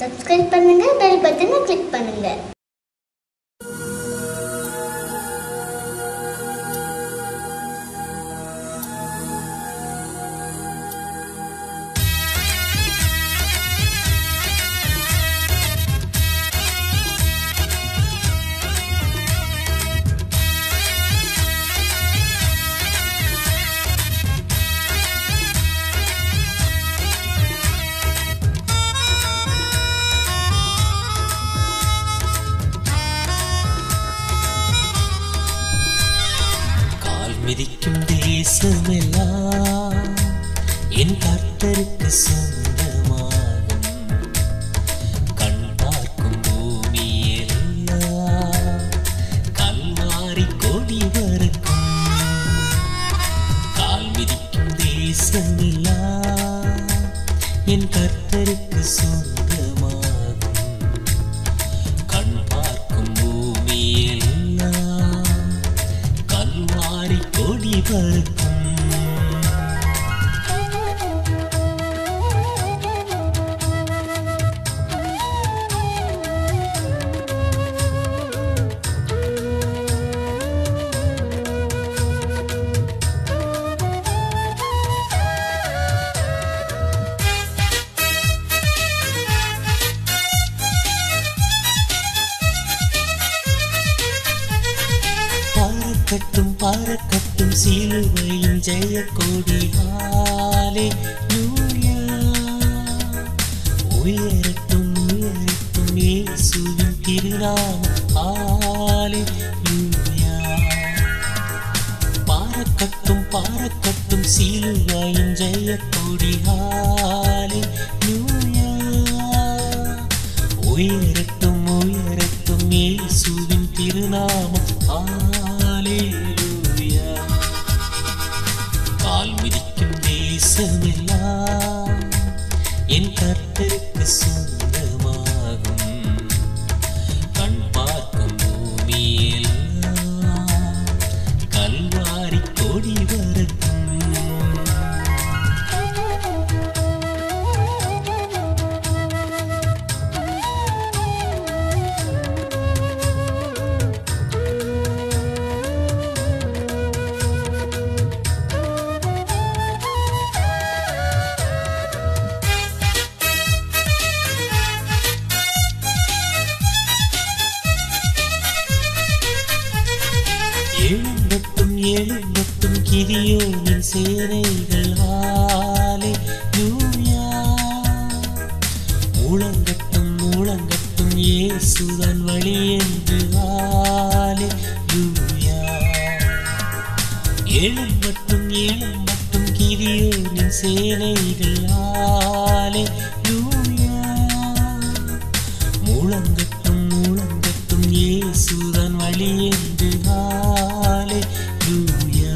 subscribe பண்ணுங்க bell பட்டனை click பண்ணுங்க கால் மிதிக்கும் தேசமெல்லாம் என் கர்த்தருக்கு சொந்தமாகும் கண் பார்க்கும் பூமியெல்லாம் கல்வாரி கொடி வரைக்கும் கால் மிதிக்கும் தேசமெல்லாம் என் கர்த்தருக்கு சொந்தமாகும் கண் பார்க்கும் பூமியெல்லாம் கல்வாரி கொடி பறக்கும் பறக்கட்டும் பறக்கட்டும் சிலுவையின் ஜெய கொடி ஹாலே உயரட்டும் உயரட்டும் இயேசுவின் திருநாமம் ஹாலே பறக்கட்டும் பறக்கட்டும் சிலுவையின் ஜெய கொடி ஹாலே உயரட்டும் உயரட்டும் இயேசுவின் திருநாமம் ஹalleluya கால் மிதிக்கும் தேசமெல்லாம் என் கர்த்தருக்கு சொந்தமாகும் கண் பார்க்கும் பூமியெல்லாம் கல்வாரி கொடி வரட்டும் எழும்பட்டும் எழும்பட்டும் கிரியோனின் சேனைகள் ஹாலே லூயா முழங்கட்டும் முழங்கட்டும் இயேசுதான் வழி என்று ஹாலே லூயா எழும்பட்டும் எழும்பட்டும் கிரியோனின் சேனைகள் ஹாலே லூயா முழங்கட்டும் முழங்கட்டும் இயேசுதான் வழி என்று ஹalleluya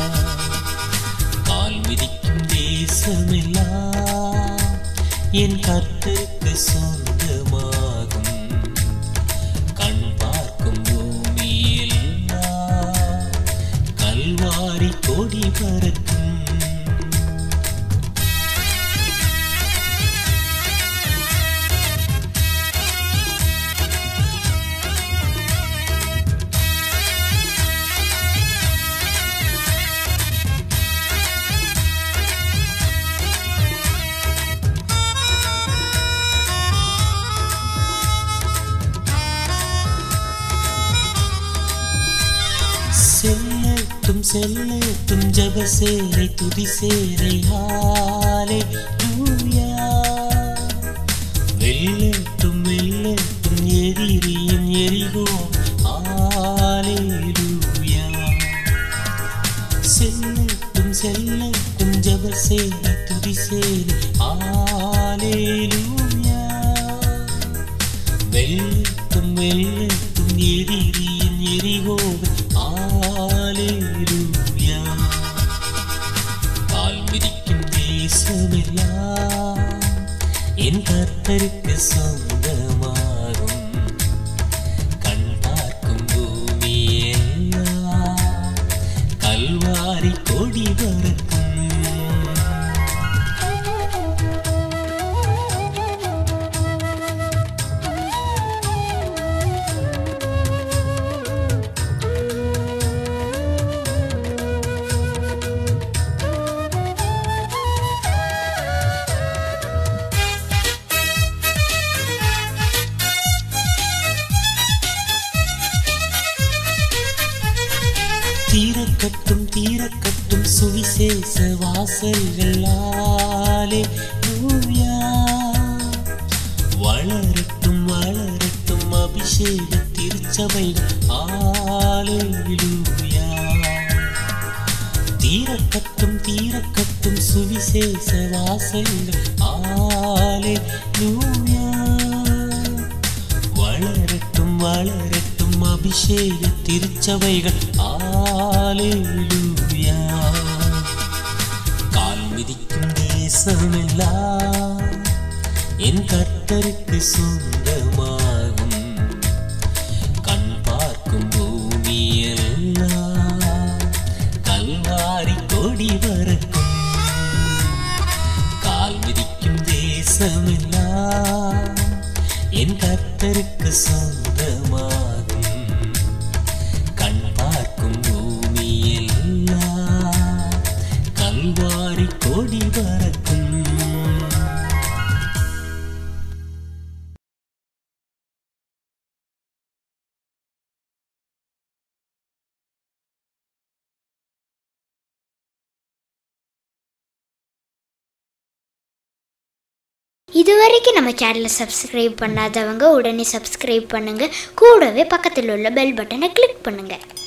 கால் மிதிக்கும் தேசமெல்லாம் என் கர்த்தருக்கு சொந்தமாகும் கண் பார்க்கும் பூமியெல்லாம் கல்வாரி கொடி பறக்கும் செல்லட்டும் செல்லட்டும் ஜபசேரை துதி சேரை ஹாலே லூயா வெல்லட்டும் வெல்லட்டும் எதிரியின் எரிகோ ஹாலே லூயா செல்லட்டும் செல்லட்டும் ஜபசேரை துதி சேரை ஹாலே லூயா வெல்லட்டும் வெல்லட்டும் எதிரியின் எரிகோவை ஆலேலூயா கால் மிதிக்கும் தேசமெல்லாம் என் கர்த்தருக்கு சொந்தமாகும் கண் பார்க்கும் பூமியெல்லாம் கல்வாரி கொடி பறக்கும் சுவிசேஷ வாசல்களாலே லூயா வளரட்டும் வளரட்டும் அபிஷேக திருச்சபைகள் ஆலேலூயா தீரக்கட்டும் தீரக்கட்டும் சுவிசேஷ வாசல்கள் ஆலேலூயா வளரட்டும் வளரட்டும் அபிஷேக திருச்சபைகள் ஆலேலூயா கால் மிதிக்கும் தேசமெல்லாம் என் கர்த்தருக்கு சொந்தமாகும் கண் பார்க்கும் பூமியெல்லாம் கல்வாரி கொடி பறக்கும் கால் மிதிக்கும் தேசமெல்லாம் என் கர்த்தருக்கு சொந்தமாகும் கண் பார்க்கும் பூமியெல்லாம் கல்வாரி கொடி பறக்கும் இதுவரைக்கும் நம்ம சேனலை சப்ஸ்கிரைப் பண்ணாதவங்க உடனே சப்ஸ்கிரைப் பண்ணுங்க கூடவே பக்கத்தில் உள்ள பெல் பட்டனை கிளிக் பண்ணுங்க